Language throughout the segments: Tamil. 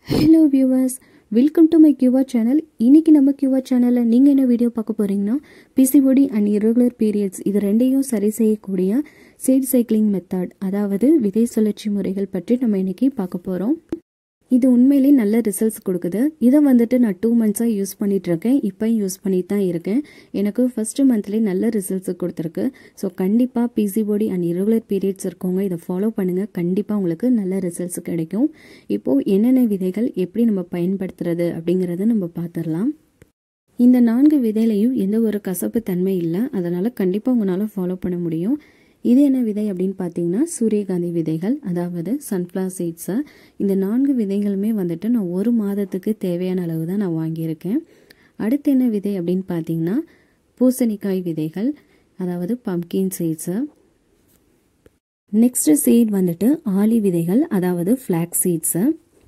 hello viewers welcome to my கியூவா சேனல் இன்னைக்கு நம்ம கியூவா சேனலில் நீங்கள் என்ன வீடியோ பார்க்க போறீங்கன்னா பிசிஓடி அண்ட் irregular பீரியட்ஸ் இது ரெண்டையும் சரி செய்யக்கூடிய சீட் சைக்கிளிங் மெத்தட் அதாவது விதை சுழற்சி முறைகள் பற்றி நம்ம இன்னைக்கு பார்க்க போகிறோம் இது உண்மையிலே நல்ல ரிசல்ட்ஸ் கொடுக்குது இதை வந்துட்டு நான் டூ மந்த்ஸாக யூஸ் பண்ணிட்டு இருக்கேன் இப்போ யூஸ் பண்ணிட்டு தான் இருக்கேன் எனக்கு ஃபர்ஸ்ட் மந்த்லேயே நல்ல ரிசல்ட்ஸ் கொடுத்துருக்கு ஸோ கண்டிப்பாக பிசிஓடி அண்ட் irregular பீரியட்ஸ் இருக்கவங்க இதை ஃபாலோ பண்ணுங்கள் கண்டிப்பாக உங்களுக்கு நல்ல ரிசல்ட்ஸ் கிடைக்கும் இப்போது என்னென்ன விதைகள் எப்படி நம்ம பயன்படுத்துறது அப்படிங்கிறத நம்ம பார்த்துடலாம் இந்த நான்கு விதையிலையும் எந்த ஒரு கசப்பு தன்மை இல்லை அதனால் கண்டிப்பாக உங்களால் ஃபாலோ பண்ண முடியும் இது என்ன விதை அப்படின்னு பார்த்தீங்கன்னா சூரியகாந்தி விதைகள் அதாவது சன்ஃப்ளவர் சீட்ஸை இந்த நான்கு விதைகளுமே வந்துட்டு நான் ஒரு மாதத்துக்கு தேவையான அளவு தான் நான் வாங்கியிருக்கேன் அடுத்து என்ன விதை அப்படின்னு பார்த்தீங்கன்னா பூசணிக்காய் விதைகள் அதாவது பம்கின் சீட்ஸு நெக்ஸ்ட் சீட் வந்துட்டு ஆலி விதைகள் அதாவது ஃப்ளாக் சீட்ஸு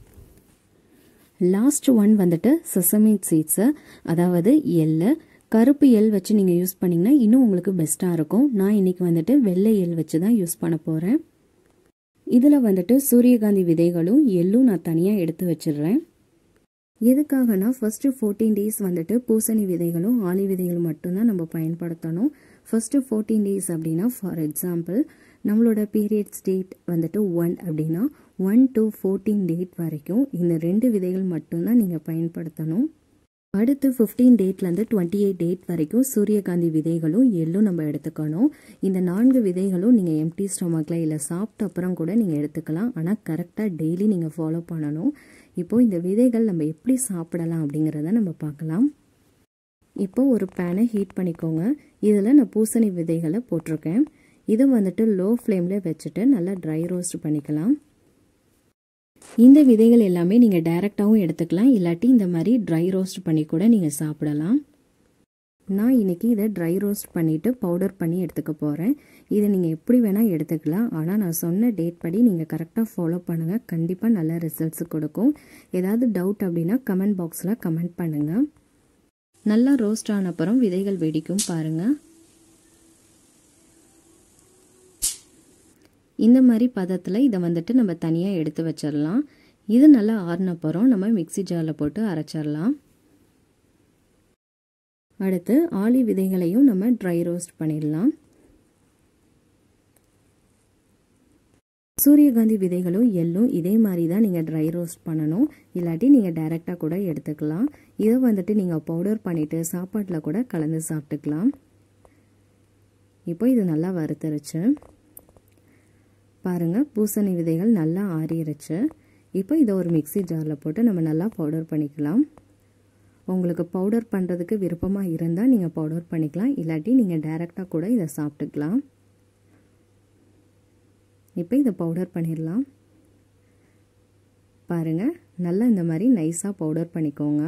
லாஸ்ட் ஒன் வந்துட்டு செசமி சீட்ஸு அதாவது எள்ளு கருப்பு எள் வச்சு நீங்கள் யூஸ் பண்ணிங்கன்னா இன்னும் உங்களுக்கு பெஸ்ட்டாக இருக்கும் நான் இன்றைக்கி வந்துட்டு வெள்ளை எள் வச்சு தான் யூஸ் பண்ண போகிறேன் இதில் வந்துட்டு சூரியகாந்தி விதைகளும் எள்ளும் நான் தனியாக எடுத்து வச்சிடுறேன் எதுக்காகனா ஃபஸ்ட்டு ஃபோர்டீன் டேஸ் வந்துட்டு பூசணி விதைகளும் ஆலி விதைகளும் மட்டும்தான் நம்ம பயன்படுத்தணும் ஃபஸ்ட்டு ஃபோர்டீன் டேஸ் அப்படின்னா ஃபார் எக்ஸாம்பிள் நம்மளோட பீரியட்ஸ் டேட் வந்துட்டு ஒன் அப்படின்னா ஒன் டு ஃபோர்டீன் டேட் வரைக்கும் இந்த ரெண்டு விதைகள் மட்டும்தான் நீங்கள் பயன்படுத்தணும் அடுத்து ஃபிஃப்டீன் டேட்லேருந்து டுவெண்ட்டி எயிட் டேட் வரைக்கும் சூரியகாந்தி விதைகளும் எள்ளும் நம்ம எடுத்துக்கணும் இந்த நான்கு விதைகளும் நீங்கள் எம்டி ஸ்டொமக்கில் இல்லை சாப்பிட்ட அப்புறம் கூட நீங்கள் எடுத்துக்கலாம் ஆனால் கரெக்டாக டெய்லி நீங்கள் ஃபாலோ பண்ணணும் இப்போது இந்த விதைகள் நம்ம எப்படி சாப்பிடலாம் அப்படிங்கிறத நம்ம பார்க்கலாம் இப்போ ஒரு பேனை ஹீட் பண்ணிக்கோங்க இதில் நான் பூசணி விதைகளை போட்டிருக்கேன் இதை வந்துட்டு லோ ஃப்ளேமில் வச்சுட்டு நல்லா ட்ரை ரோஸ்ட் பண்ணிக்கலாம் இந்த விதைகள் எல்லாமே நீங்கள் டைரெக்டாகவும் எடுத்துக்கலாம் இல்லாட்டி இந்த மாதிரி ட்ரை ரோஸ்ட் பண்ணி கூட நீங்கள் சாப்பிடலாம் நான் இன்றைக்கி இதை ட்ரை ரோஸ்ட் பண்ணிவிட்டு பவுடர் பண்ணி எடுத்துக்க போகிறேன் இதை நீங்கள் எப்படி வேணால் எடுத்துக்கலாம் ஆனால் நான் சொன்ன டேட் படி நீங்கள் கரெக்டாக ஃபாலோ பண்ணுங்கள் கண்டிப்பாக நல்ல ரிசல்ட்ஸ் கொடுக்கும் ஏதாவது டவுட் அப்படின்னா கமெண்ட் பாக்ஸில் கமெண்ட் பண்ணுங்கள் நல்லா ரோஸ்ட் ஆன அப்புறம் விதைகள் வெடிக்கும் பாருங்கள் இந்த மாதிரி பதத்தில் இதை வந்துட்டு நம்ம தனியாக எடுத்து வச்சிடலாம் இது நல்லா ஆறினப்புறம் நம்ம மிக்சி ஜாரில் போட்டு அரைச்சிடலாம் அடுத்து ஆலி விதைகளையும் நம்ம ட்ரை ரோஸ்ட் பண்ணிடலாம் சூரியகாந்தி விதைகளும் எள்ளும் இதே மாதிரி தான் நீங்கள் ட்ரை ரோஸ்ட் பண்ணணும் இல்லாட்டி நீங்கள் டைரெக்டாக கூட எடுத்துக்கலாம் இதை வந்துட்டு நீங்கள் பவுடர் பண்ணிவிட்டு சாப்பாட்டில் கூட கலந்து சாப்பிட்டுக்கலாம் இப்போ இது நல்லா வறுத்துருச்சு பாருங்கள் பூசணி விதைகள் நல்லா ஆறிடுச்சு இப்போ இதை ஒரு மிக்சி ஜாரில் போட்டு நம்ம நல்லா பவுடர் பண்ணிக்கலாம் உங்களுக்கு பவுடர் பண்ணுறதுக்கு விருப்பமாக இருந்தால் நீங்கள் பவுடர் பண்ணிக்கலாம் இல்லாட்டி நீங்கள் டைரெக்டாக கூட இதை சாப்பிட்டுக்கலாம் இப்போ இதை பவுடர் பண்ணிடலாம் பாருங்கள் நல்லா இந்த மாதிரி நைஸாக பவுடர் பண்ணிக்கோங்க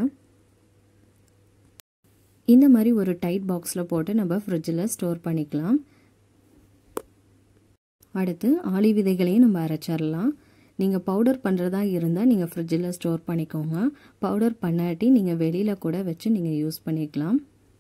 இந்த மாதிரி ஒரு டைட் பாக்ஸில் போட்டு நம்ம ஃப்ரிட்ஜில் ஸ்டோர் பண்ணிக்கலாம் அடுத்து ஆளி விதைகளையும் நம்ம அரைச்சிடலாம் நீங்கள் பவுடர் பண்ணுறதா இருந்தால் நீங்கள் ஃப்ரிட்ஜில் ஸ்டோர் பண்ணிக்கோங்க பவுடர் பண்ணாட்டி நீங்கள் வெளியில் கூட வச்சு நீங்கள் யூஸ் பண்ணிக்கலாம்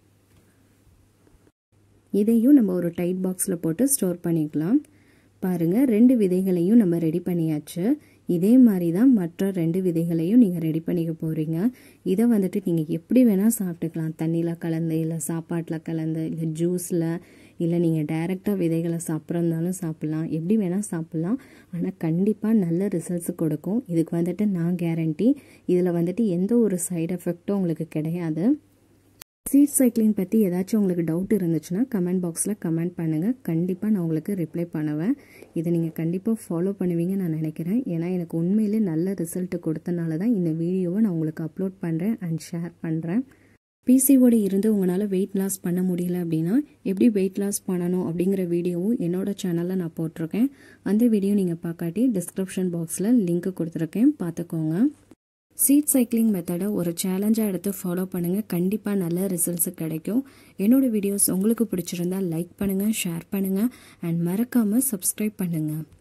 இதையும் நம்ம ஒரு டைட் பாக்ஸில் போட்டு ஸ்டோர் பண்ணிக்கலாம் பாருங்கள் ரெண்டு விதைகளையும் நம்ம ரெடி பண்ணியாச்சு இதே மாதிரி தான் மற்ற ரெண்டு விதைகளையும் நீங்கள் ரெடி பண்ணிக்க போகிறீங்க இதை வந்துட்டு நீங்கள் எப்படி வேணால் சாப்பிட்டுக்கலாம் தண்ணியில் கலந்து இல்லை சாப்பாட்டில் கலந்து இல்லை ஜூஸில் இல்லை நீங்கள் டைரெக்டாக விதைகளை சாப்பிட்றதுனாலும் சாப்பிட்லாம் எப்படி வேணால் சாப்பிட்லாம் ஆனால் கண்டிப்பாக நல்ல ரிசல்ட்ஸ் கொடுக்கும் இதுக்கு வந்துட்டு நான் கேரண்டி இதில் வந்துட்டு எந்த ஒரு சைடு எஃபெக்டும் உங்களுக்கு கிடையாது சீட் சைக்கிளிங் பற்றி ஏதாச்சும் உங்களுக்கு டவுட் இருந்துச்சுன்னா கமெண்ட் பாக்ஸில் கமெண்ட் பண்ணுங்கள் கண்டிப்பாக நான் உங்களுக்கு ரிப்ளை பண்ணுவேன் இதை நீங்கள் கண்டிப்பாக ஃபாலோ பண்ணுவீங்கன்னு நான் நினைக்கிறேன் ஏன்னா எனக்கு உண்மையிலே நல்ல ரிசல்ட் கொடுத்தனால தான் இந்த வீடியோவை நான் உங்களுக்கு அப்லோட் பண்ணுறேன் அண்ட் ஷேர் பண்ணுறேன் பிசிஓடி இருந்து உங்களால் வெயிட் லாஸ் பண்ண முடியல அப்படின்னா எப்படி வெயிட் லாஸ் பண்ணணும் அப்படிங்கிற வீடியோவும் என்னோட சேனலில் நான் போட்டிருக்கேன் அந்த வீடியோ நீங்கள் பார்க்காட்டி டிஸ்கிரிப்ஷன் பாக்ஸில் லிங்க் கொடுத்துருக்கேன் பார்த்துக்கோங்க சீட் சைக்கிளிங் மெத்தடை ஒரு சேலஞ்சாக எடுத்து ஃபாலோ பண்ணுங்கள் கண்டிப்பாக நல்ல ரிசல்ட்ஸ் கிடைக்கும் என்னோடய வீடியோஸ் உங்களுக்கு பிடிச்சிருந்தா லைக் பண்ணுங்கள் ஷேர் பண்ணுங்கள் அண்ட் மறக்காமல் சப்ஸ்கிரைப் பண்ணுங்கள்